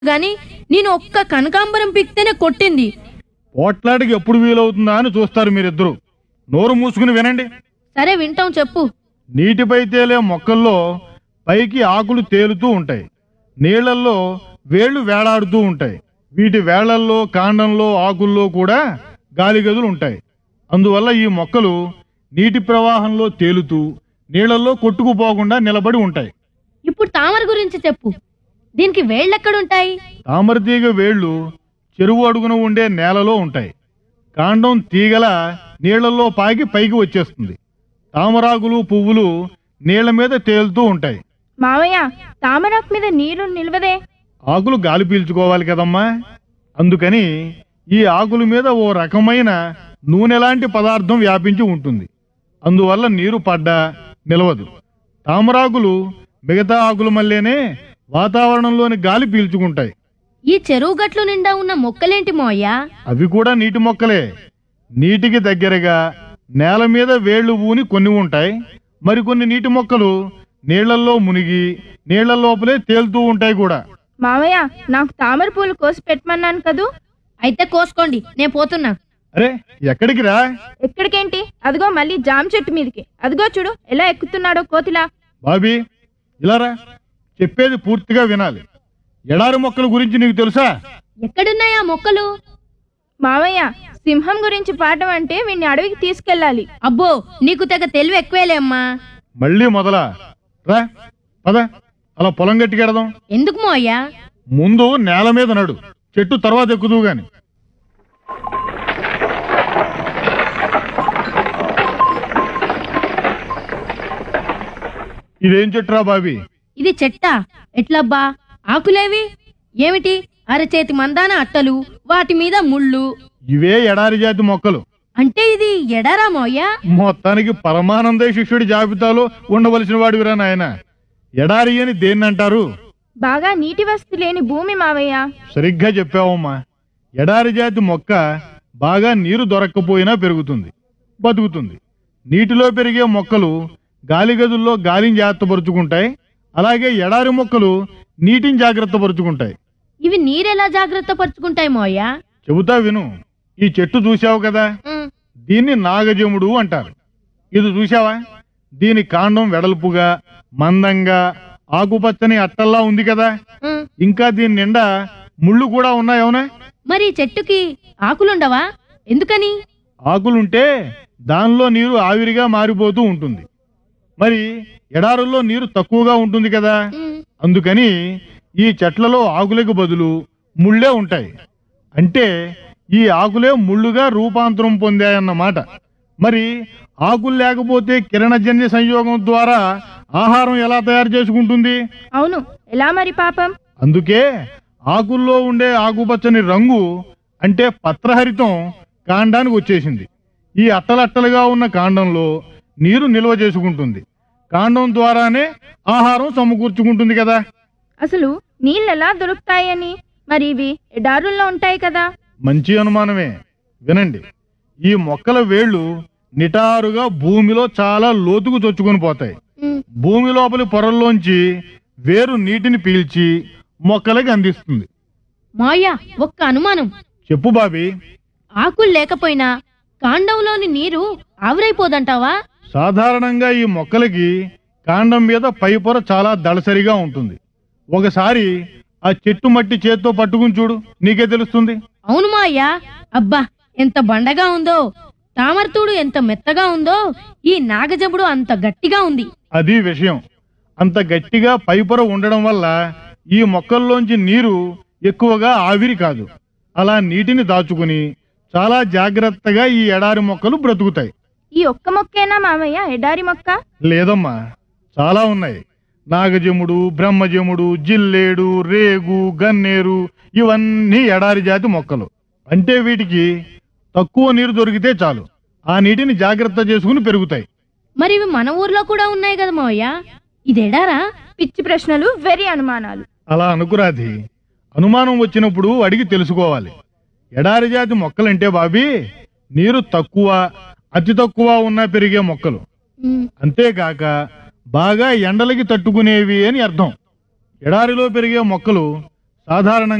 గాని నేను ఒక్క కనకాంబరం పిక్తేనే కొట్టింది పోట్లాడికి ఎప్పుడు వీలవుతుందా అని చూస్తారు మీరిద్దరు నోరు మూసుకుని వినండి సరే వింటాం చెప్పు నీటిపై తేలే మొక్కల్లో పైకి ఆకులు తేలుతూ ఉంటాయి నీళ్లల్లో వేళ్లు వేలాడుతూ ఉంటాయి వీటి వేళ్లల్లో కాండంలో ఆకుల్లో కూడా గాలిగదులు ఉంటాయి అందువల్ల ఈ మొక్కలు నీటి ప్రవాహంలో తేలుతూ నీళ్లలో కొట్టుకుపోకుండా నిలబడి ఉంటాయి ఇప్పుడు తామర గురించి చెప్పు దీనికి వేళ్ళెక్కడుంటాయి తామరతీగ వేళ్ళు చెరువు అడుగున ఉండే నేలలో ఉంటాయి కాండం తీగల నీళ్లలో పాకి పైకి వచ్చేస్తుంది తామరాకులు పువ్వులు నీళ్ల మీద తేలుతూ ఉంటాయి మావయ్య తామరాకు మీద నీరు నిలవదే ఆకులు గాలి పీల్చుకోవాలి కదమ్మా అందుకని ఈ ఆకుల మీద ఓ రకమైన నూనెలాంటి పదార్థం వ్యాపించి ఉంటుంది అందువల్ల నీరు పడ్డా నిలవదు తామరాకులు మిగతా ఆకుల మళ్ళేనే వాతావరణంలోని గాలి పీల్చుకుంటాయి ఈ చెరువు గట్లు నిండా ఉన్న మొక్కలేంటి మోయ్యా అవి కూడా నీటి మొక్కలే నీటికి దగ్గరగా నేల మీద వేళ్లు ఊని కొన్ని ఉంటాయి మరికొన్ని నీటి మొక్కలు నీళ్లల్లో మునిగి నీళ్ల లోపలే తేలుతూ ఉంటాయి కూడా మావయ్య నాకు తామర పూలు కోసి పెట్టమన్నాను కదూ అయితే కోసుకోండి నేను పోతున్నా అరే ఎక్కడికి రా ఎక్కడికేంటి అదిగో మళ్ళీ జామ చెట్టు మీదకి అదిగో చూడు ఎలా ఎక్కుతున్నాడో కోతిలా బాబీ ఇలా రా చెప్పేది పూర్తిగా వినాలి ఎడారి మొక్కల గురించి నీకు తెలుసా ఎక్కడున్నాయా మొక్కలు మావయ్య సింహం గురించి పాఠం అంటే వీడిని అడవికి తీసుకెళ్ళాలి అబ్బో నీకు తెగ తెలివి ఎక్కువేలే అమ్మా మళ్ళీ మొదలా రా పద అలా పొలం గట్టికెడదాం ఎందుకు మోయ్యా ముందు నేల మీద నడు చెట్టు తర్వాత ఎక్కుదువు గాని ఇదేం చెట్టురా బాబీ ఇది చెట్టా ఎట్లబ్బా ఆకులేవి ఏమిటి అరచేతి మందాన అట్టలు వాటి మీద ముళ్ళు ఇవే ఎడారి జాతి మొక్కలు అంటే ఇది ఎడారా మోయ్యా మొత్తానికి పరమానంద శిష్యుడి జాబితాలో ఉండవలసిన వాడివిరా నాయన ఎడారి అని దేన్ని అంటారు బాగా నీటి వసతి లేని భూమి మావయ్య సరిగ్గా చెప్పావమ్మా ఎడారి జాతి మొక్క బాగా నీరు దొరక్కపోయినా పెరుగుతుంది బతుకుతుంది నీటిలో పెరిగే మొక్కలు గాలి గదుల్లో గాలిని జాగ్రత్తపరుచుకుంటాయి అలాగే ఎడారి మొక్కలు నీటిని జాగ్రత్త పరుచుకుంటాయి ఇవి నీరెలా జాగ్రత్త పరుచుకుంటాయి మోయ్యా చెబుతా విను ఈ చెట్టు చూసావు కదా ఉమ్, దీన్ని నాగజముడు అంటారు ఇది చూసావా దీని కాండం వెడల్పుగా మందంగా ఆకుపచ్చని అట్టల్లా ఉంది కదా ఉమ్. ఇంకా దీని నిండా ముళ్ళు కూడా ఉన్నాయవునా మరి ఈ చెట్టుకి ఆకులుండవా ఎందుకని ఆకులుంటే దానిలో నీరు ఆవిరిగా మారిపోతూ ఉంటుంది మరి ఎడారుల్లో నీరు తక్కువగా ఉంటుంది కదా ఉమ్, అందుకని ఈ చెట్లలో ఆకులకు బదులు ముళ్ళే ఉంటాయి అంటే ఈ ఆకులే ముళ్ళుగా రూపాంతరం పొందాయన్నమాట మరి ఆకులు లేకపోతే కిరణజన్య సంయోగం ద్వారా ఆహారం ఎలా తయారు చేసుకుంటుంది అవును ఎలా మరి పాపం అందుకే ఆకుల్లో ఉండే ఆకుపచ్చని రంగు అంటే పత్రహరితం కాండానికి వచ్చేసింది ఈ అట్టలట్టలుగా ఉన్న కాండంలో నీరు నిల్వ చేసుకుంటుంది కాండం ద్వారానే ఆహారం సమకూర్చుకుంటుంది కదా అసలు నీళ్ళు ఎలా దొరుకుతాయని మరి ఇవి ఎడారుల్లో ఉంటాయి కదా మంచి అనుమానమే వినండి ఈ మొక్కల వేళ్ళు నిటారుగా భూమిలో చాలా లోతుకు చొచ్చుకొని పోతాయి ఉమ్. భూమి లోపలి పొరల్లోంచి వేరు నీటిని పీల్చి మొక్కలకి అందిస్తుంది మోయ్యా ఒక్క అనుమానం చెప్పు బాబీ ఆకులు లేకపోయినా కాండంలోని నీరు ఆవిరైపోదంటావా సాధారణంగా ఈ మొక్కలకి కాండం మీద పై పొర చాలా దళసరిగా ఉంటుంది ఒకసారి ఆ చెట్టు మట్టి చేత్తో పట్టుకుని చూడు నీకే తెలుస్తుంది అవును మాయ్యా అబ్బా ఎంత బండగా ఉందో తామరతూడు ఎంత మెత్తగా ఉందో ఈ నాగజముడు అంత గట్టిగా ఉంది అది విషయం అంత గట్టిగా పై పొర ఉండడం వల్ల ఈ మొక్కల్లోంచి నీరు ఎక్కువగా ఆవిరి కాదు అలా నీటిని దాచుకుని చాలా జాగ్రత్తగా ఈ ఎడారి మొక్కలు బ్రతుకుతాయి ఈ ఒక్క మొక్కేనా మామయ్య ఎడారి మొక్క లేదమ్మా చాలా ఉన్నాయి నాగజముడు బ్రహ్మజముడు జిల్లేడు రేగు గన్నేరు ఇవన్నీ ఎడారి జాతి మొక్కలు అంటే వీటికి తక్కువ నీరు దొరికితే చాలు ఆ నీటిని జాగ్రత్త చేసుకుని పెరుగుతాయి మరి ఇవి మన ఊర్లో కూడా ఉన్నాయి కదా మావయ్య ఇదెడారా పిచ్చి ప్రశ్నలు వెరీ అనుమానాలు అలా అనుకురాది అనుమానం వచ్చినప్పుడు అడిగి తెలుసుకోవాలి ఎడారి జాతి మొక్కలంటే బాబీ నీరు తక్కువ అతి తక్కువ ఉన్న పెరిగే మొక్కలు ఉమ్, అంతేకాక బాగా ఎండలకి తట్టుకునేవి అని అర్థం ఎడారిలో పెరిగే మొక్కలు సాధారణంగా